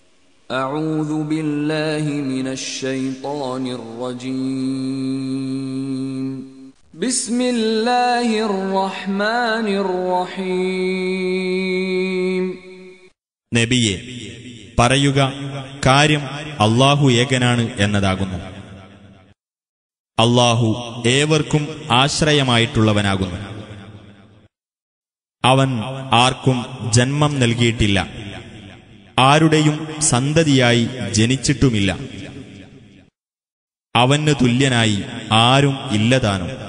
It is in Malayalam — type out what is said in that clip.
أعوذ بالله من الشيطان الرجيم بسم الله الرحمن الرحيم നബിയെ പറയുക കാര്യം അള്ളാഹു ഏകനാണ് എന്നതാകുന്നു അള്ളാഹു ഏവർക്കും ആശ്രയമായിട്ടുള്ളവനാകുന്നു അവൻ ആർക്കും ജന്മം നൽകിയിട്ടില്ല ആരുടെയും സന്തതിയായി ജനിച്ചിട്ടുമില്ല അവന് തുല്യനായി ആരും ഇല്ലതാനും